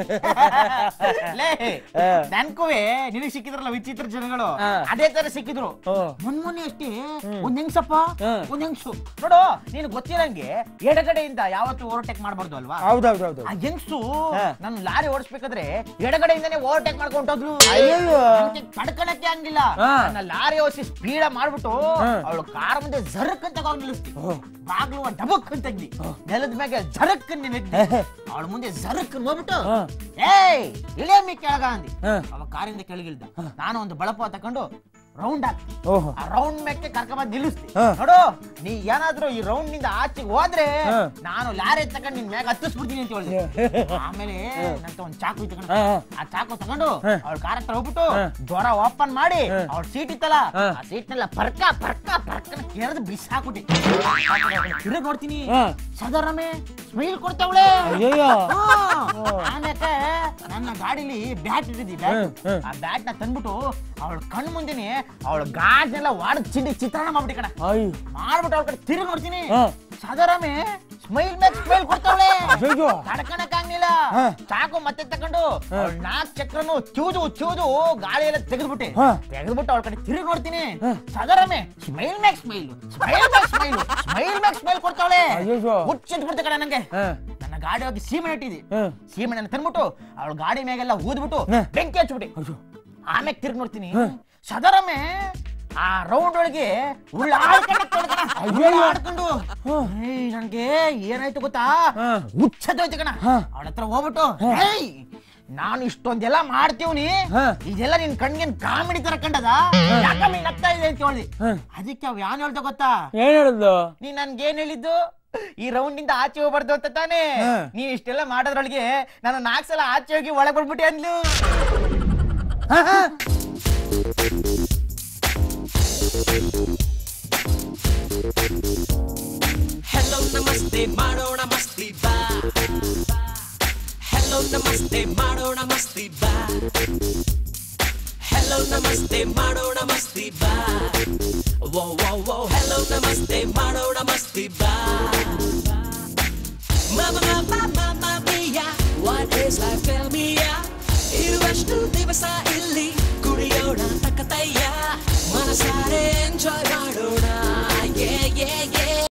ಲೇ ಹಾ. ನನ್ಕುವೆ ನಿನಗ್ ಸಿಕ್ಕಿದ್ರಲ್ಲ ವಿಚಿತ್ರ ಜನಗಳು ಹಾ. ಅದೇ ತರ ಸಿಕ್ಕಿದ್ರು ಓ. ಮೊನ್ ಮೊನ್ನೆ ಅಷ್ಟೇ ಒಂದ್ ಹೆಂಗ್ಸಪ್ಪ ಹಾ. ಒಂದ್ ಹೆಂಗ್ಸು ನೋಡು ನೀನು ಗೊತ್ತಿರಂಗೆ ಎಡಗಡೆಯಿಂದ ಯಾವತ್ತು ಓವರ್ಟೇಕ್ ಮಾಡ್ಬಾರ್ದು ಅಲ್ವಾ ಹೌದೌದೌದು ಆ ಹೆಂಗ್ಸು ಹಾ. ನಾನು ಲಾರಿ ಓಡಿಸ್ಬೇಕಾದ್ರೆ ಎಡಗಡೆಯಿಂದಾನೆ ಓವರ್ಟೇಕ್ ಮಾಡ್ಕೊಂಡೋದ್ರು ಅಯ್ಯಯ್ಯೋ. ತಡ್ಕೊಳಕ್ಕೆ ಹಂಗಿಲ್ಲ ಹಾ. ನನ್ನ ಲಾರಿ ಓಡಿಸಿ ಸ್ಪೀಡ ಮಾಡ್ಬಿಟ್ಟು ಹಾ. ಅವಳು ಕಾರ್ ಮುಂದೆ ಜರಕ್ ಅಂತ ಹೋಗಿ ನಿಲ್ಲಿಸ್ತಿ ಓ. ಬಾಗ್ಲು ಒಂದ್ ಡಬಕ್ ಅಂತ ತೆಗ್ದಿ ನೆಲದ ಮ್ಯಾಗೆ ಜರಕ್ ನಿನ್ನೆದ್ದಿ ಅವಳ ಮುಂದೆ ಜರಕ್ ನೋಡ್ಬಿಟ್ಟು ಹಾ. ಏಯ್ ಇಳಿಯಮ್ಮಿ ಕೆಳಗ ಅಂದಿ ಹಾ. ಅವ ಕಾರಿಂದ ಕೆಳಗಿಳ್ದ ನಾನು ಒಂದು ಬಳಪ ತಕೊಂಡು ರೌಂಡ್ ಹಾಕ್ತಿ ಓಹೋ ಆ ರೌಂಡ್ ಮೆಕ್ಕೆ ಕರ್ಕೊಂಡ್ ನಿಲ್ಲಿಸ್ತಿ ಹಾ. ನೋಡು ನೀ ಏನಾದ್ರೂ ಈ ರೌಂಡ್ ನಿಂದ ಆಚೆಗೆ ಹೋದ್ರೆ ಹಾ. ನಾನು ಲಾರಿ ತಗೊಂಡು ನಿನ್ ಮ್ಯಾಗ ಹತ್ತಿಸ್ಬಿಡ್ತೀನಿ ಅಂತ ಹೇಳಿದೆ ಆಮೇಲೆ ನಂತ ಒಂದ್ ಚಾಕು ತಗೊಂಡು ಹಾ, ಹಾ. ಆ ಚಾಕು ತಗೊಂಡು ಹಾ. ಅವಳ ಕಾರ್ ಹತ್ರ ಹೋಗ್ಬಿಟ್ಟು ಹಾ. ಜ್ವರ ಓಪನ್ ಮಾಡಿ ಹಾ. ಅವಳ ಸೀಟ್ ಇತ್ತಲ್ಲ ಹಾ. ಆ ಸೀಟ್ನೆಲ್ಲ ಪರ್ಕ ಪರ್ಕ ಪರ್ಕನ ಕೆರೆದು ಬಿಸಿ ಹಾಕ್ಬಿಟ್ಟಿ ತಿರುಗಿ ನೋಡ್ತೀನಿ ಹಾ. ಸದರಮೆ ಸ್ಮೈಲ್ ಕೊಡ್ತಾವಳೆ ಅಯ್ಯಯ್ಯೋ. ಆಮೇಲೆ ನನ್ನ ಗಾಡಿಲಿ ಬ್ಯಾಟ್ ಇಟ್ಟಿದ್ದಿ ಬ್ಯಾಟ್ ಹ್ಮ್, ಹ್ಮ್. ಆ ಬ್ಯಾಟ್ ನ ತಂದ್ಬಿಟ್ಟು ಅವಳ ಕಣ್ ಮುಂದೆನೆ ಅವಳ ಗಾಡ್ನೆಲ್ಲ ವಾಡ್ ಚಿಂಡಿ ಚಿತ್ರಾನ್ನ ಮಾಡ್ಬಿಟ್ಟಿ ಕಣ ಅಯ್ಯೋ ಮಾಡ್ಬಿಟ್ಟು ಅವಳ ಕಡೆ ತಿರುಗಿ ನೋಡ್ತೀನಿ ಹಾ. ಸದರಮೆ ಸ್ಮೈಲ್ ಮ್ಯಾಕ್ ಸ್ಮೈಲ್ ಕೊಡ್ತಾವಳೆ ಅಯ್ಯೋ. ತಡ್ಕಣಕ್ ಆಗ್ಲಿಲ್ಲ ಹಾ. ಚಾಕು ಮತ್ತೆ ತಕೊಂಡು ಅವಳ ನಾಲ್ಕು ಚಕ್ರನು ಚೂದು ಚೂದು ಗಾಳಿ ಎಲ್ಲ ತೆಗೆದ್ಬಿಟ್ಟೆ ಹಾ. ತೆಗೆದ್ಬಿಟ್ಟು ಅವಳ ಕಡೆ ತಿರುಗಿ ನೋಡ್ತೀನಿ ಹಾ. ಸದರಮೆ ಸ್ಮೈಲ್ ಮ್ಯಾಕ್ ಸ್ಮೈಲ್ ಸ್ಮೈಲ್ ಮ್ಯಾಕ್ ಸ್ಮೈಲ್ ಸ್ಮೈಲ್ ಮ್ಯಾಕ್ ಸ್ಮೈಲ್ ಕೊಡ್ತಾವಳೆ ಅಯ್ಯಯ್ಯೋ. ಹುಚ್ಚಿದ್ ಬಿಡ್ತೆ ಕಣ ನಂಗೆ ಹಾ. ನನ್ನ ಗಾಡಿ ಹೋಗಿ ಸೀಮೆ ಇಟ್ಟಿದ್ದಿ ಹಾ. ಸೀಮೆಣ್ಣೆ ತಂದ್ಬಿಟ್ಟು ಅವಳ ಗಾಡಿ ಮ್ಯಾಗೆಲ್ಲ ಊದ್ಬಿಟ್ಟು ಹಾ. ಬೆಂಕಿ ಹಚ್ಬಿಟ್ಟೆ ಅಯ್ಯೋ ಆಮೇಲೆ ತಿರ್ಗಿ ನೋಡ್ತೀನಿ ಸದರಮೆ ಆ ರೌಂಡ್ ಒಳಗೆ ಉಳ್ಳಾಡ್ಕೊಂಡು ಅಯ್ಯಯ್ಯೋ. ಆಡ್ಕೊಂಡು ಏಯ್ ನನ್ಗೆ ಏನಾಯ್ತು ಗೊತ್ತಾ ಹಾ. ಹುಚ್ಚದೋಯ್ತು ಕಣ ಹಾ. ಅವಳ ಹತ್ರ ಹೋಗ್ಬಿಟ್ಟು ಏಯ್ ನಾನು ಇಷ್ಟೊಂದೆಲ್ಲ ಮಾಡ್ತೀವ್ನಿ ಹಾ. ಇದೆಲ್ಲ ನಿನ್ ಕಣ್ಗೇನ್ ಕಾಮಿಡಿ ತರ ಕಂಡದ ಯಾಕಮ್ಮಿ ನಗ್ತಾ ಇದೆ ಅಂತ ಹೇಳಿದೆ ಹಾ. ಅದಕ್ಕೆ ಅವ್ ಯಾನ್ ಹೇಳ್ದ ಗೊತ್ತಾ ಏನ್ ಹೇಳಿದ್ಲು ನೀ ನನ್ಗೇನ್ ಹೇಳಿದ್ದು ಈ ರೌಂಡ್ ಇಂದ ಆಚೆ ಹೋಗ್ಬಾರ್ದು ಅಂತ ತಾನೇ ಹಾ. ನೀನ್ ಇಷ್ಟೆಲ್ಲ ಮಾಡೋದ್ರೊಳಗೆ ನಾನು ನಾಲ್ಕು ಸಲ ಆಚೆ ಹೋಗಿ ಒಳಗೆ ಬರ್ಬಿಟ್ಟೆ ಅಂದ್ಲು ಹೆಲೋ ನಮಸ್ತೆ ಮಾಡೋಣ ಮಸ್ತಿ ಬಾ ಹೆಲೋ ನಮಸ್ತೆ ಮಾಡೋಣ ಮಸ್ತಿ ಬಾ ಹೆಲೋ ನಮಸ್ತೆ ಮಾಡೋಣ ಮಸ್ತಿ ಬಾ ವೋ ವೋ ವೋ ಹೆಲೋ ನಮಸ್ತೆ ಮಾಡೋಣ ಮಸ್ತಿ ಬಾ Mama, mama, mama mia, what is life? Tell me, yeah. ಇರುವಷ್ಟು ದಿವಸ ಇಲ್ಲಿ ಕುಡಿಯೋಣ ತಕ್ಕತಯ್ಯ ಮನಸಾರೆ ಎಂಜಾಯ್ ಮಾಡೋಣ